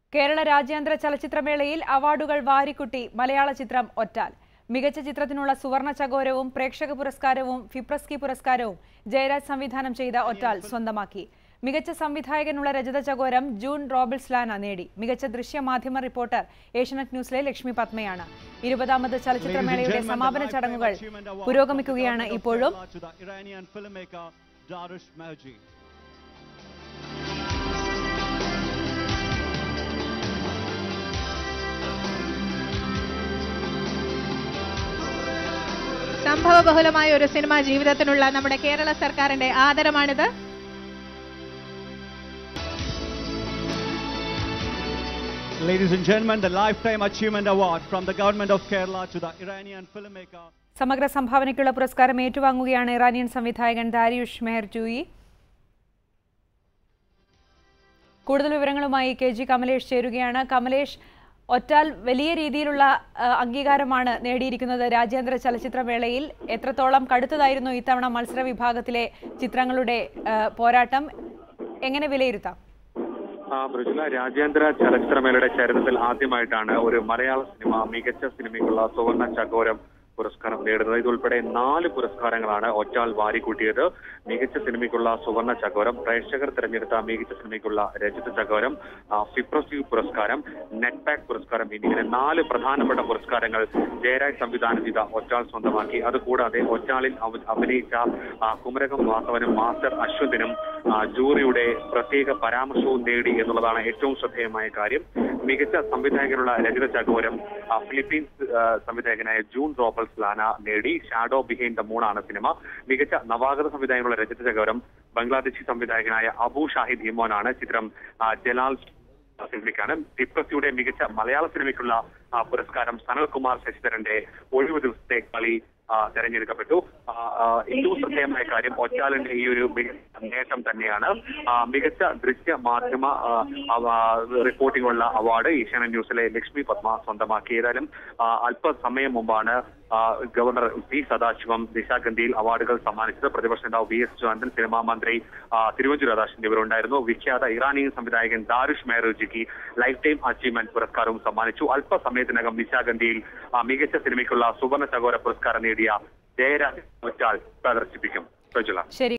കേരള രാജ്യാന്തര ചലച്ചിത്രമേളയിൽ അവാർഡുകൾ വാരിക്കുട്ടി മലയാള ചിത്രം ഒറ്റാൽ മികച്ച ചിത്രത്തിനുള്ള സുവർണ ചകോരവും പ്രേക്ഷക പുരസ്കാരവും ഫിപ്രസ്കി പുരസ്കാരവും ജയരാജ് സംവിധാനം ചെയ്ത ഒറ്റാൽ സ്വന്തമാക്കി മികച്ച സംവിധായകനുള്ള രജത ചകോരം ജൂൺ റോബിൾസ്ലാന നേടി മികച്ച ദൃശ്യമാധ്യമ റിപ്പോർട്ടർ ഏഷ്യനെറ്റ് ന്യൂസിലെ ലക്ഷ്മി പത്മയാണ് ഇരുപതാമത് ചലച്ചിത്രമേളയുടെ സമാപന ചടങ്ങുകൾ പുരോഗമിക്കുകയാണ് ഇപ്പോഴും To the Iranian filmmaker Darish Mahji. സംഭവബഹുലമായ ഒരു സിനിമ ജീവിതത്തിനുള്ള നമ്മുടെ കേരള സർക്കാരിന്റെ ആദരമാണിത് Ladies and gentlemen, the Lifetime Achievement Award from the Government of Kerala to the Iranian filmmaker സമഗ്ര സംഭാവനയ്ക്കുള്ള പുരസ്കാരം ഏറ്റുവാങ്ങുകയാണ് ഇറാനിയൻ സംവിധായകൻ ദാരിയുഷ് മെഹർജൂയി കൂടുതൽ വിവരങ്ങളുമായി കെ ജി കമലേഷ് ചേരുകയാണ് കമലേഷ് ഒറ്റാൽ വലിയ രീതിയിലുള്ള ആ, അംഗീകാരമാണ് നേടിയിരിക്കുന്നത് രാജ്യാന്തര ചലച്ചിത്രമേളയിൽ എത്രത്തോളം കടുത്തതായിരുന്നു ഇത്തവണ മത്സര വിഭാഗത്തിലെ ചിത്രങ്ങളുടെ ആ, പോരാട്ടം എങ്ങനെ വിലയിരുത്താം ആ, മൃദുല രാജ്യാന്തര ചലച്ചിത്രമേളയുടെ ചരിത്രത്തിൽ ആദ്യമായിട്ടാണ് ഒരു മലയാള സിനിമ മികച്ച സിനിമയ്ക്കുള്ള സുവർണ ചകോരം പുരസ്കാരം നേടുന്നത് ഇതുൾപ്പെടെ നാല് പുരസ്കാരങ്ങളാണ് ഒറ്റാൾ വാരിക്കൂട്ടിയത് മികച്ച സിനിമയ്ക്കുള്ള സുവർണ ചകോരം പ്രേക്ഷകർ തിരഞ്ഞെടുത്ത മികച്ച സിനിമയ്ക്കുള്ള രജത ചകോരം ആ, ഫിപ്രസ്യു പുരസ്കാരം നെറ്റ് പാക്ക് പുരസ്കാരം എന്നിങ്ങനെ നാല് പ്രധാനപ്പെട്ട പുരസ്കാരങ്ങൾ ജയരാജ് സംവിധാനം ചെയ്ത ഒറ്റാൾ സ്വന്തമാക്കി അതുകൂടാതെ ഒറ്റാളിൽ അവ- അഭിനയിച്ച ആ, കുമരകം വാസവനും മാസ്റ്റർ അശ്വന്തിനും ആ, ജൂറിയുടെ പ്രത്യേക പരാമർശവും നേടി എന്നുള്ളതാണ് ഏറ്റവും ശ്രദ്ധേയമായ കാര്യം മികച്ച സംവിധായകനുള്ള രചന ചകോരം ആ, ഫിലിപ്പീൻസ് ആ, സംവിധായകനായ ജൂൺ റോബൽസ് ലാന നേടി ഷാഡോ ബിഹൈൻഡ് ദ മൂൺ ആണ് സിനിമ മികച്ച നവാഗത സംവിധായകനുള്ള രചന ചകോരം ബംഗ്ലാദേശി സംവിധായകനായ അബു ഷാഹിദ് ഇമോനാണ് ചിത്രം ആ, ജലാൽ സിനിമയ്ക്കാണ് ടിപ്രസിയുടെ മികച്ച മലയാള സിനിമയ്ക്കുള്ള ആ, പുരസ്കാരം സനൽകുമാർ ശശിധരന്റെ ഒഴിവ് ദിവസത്തെ കളി ആ, തെരഞ്ഞെടുക്കപ്പെട്ടു ആ, ആ, ഏറ്റവും ശ്രദ്ധേയമായ കാര്യം ഒറ്റാലിന്റെ ഈ ഒരു മികച്ച നേട്ടം തന്നെയാണ് ആ, മികച്ച ദൃശ്യ മാധ്യമ ആ, അവ- റിപ്പോർട്ടിംഗുള്ള അവാർഡ് ഏഷ്യാനെറ്റ് ന്യൂസിലെ ലക്ഷ്മി പത്മ സ്വന്തമാക്കി ഏതായാലും ആ, അല്പസമയം മുമ്പാണ് ആ, ഗവർണർ പി സദാശിവം ദിശാഗന്ധിയിൽ അവാർഡുകൾ സമ്മാനിച്ചത് പ്രതിപക്ഷ നേതാവ് വി എസ് ജോനന്ദൻ സിനിമാ മന്ത്രി ആ, തിരുവഞ്ചൂർ രാധാകൃഷ്ണൻ എന്നിവരുണ്ടായിരുന്നു വിഖ്യാത ഇറാനിയൻ സംവിധായകൻ ദാരുഷ് മെഹറുജിക്ക് ലൈഫ് ടൈം അച്ചീവ്മെന്റ് പുരസ്കാരവും സമ്മാനിച്ചു അല്പസമയത്തിനകം നിശാഗന്ധിയിൽ ആ, മികച്ച സിനിമയ്ക്കുള്ള സുവർണ ചകോര പുരസ്കാരം നേടിയ ജയരാജ് ഒറ്റാൾ പ്രദർശിപ്പിക്കും പ്രജുല ശരി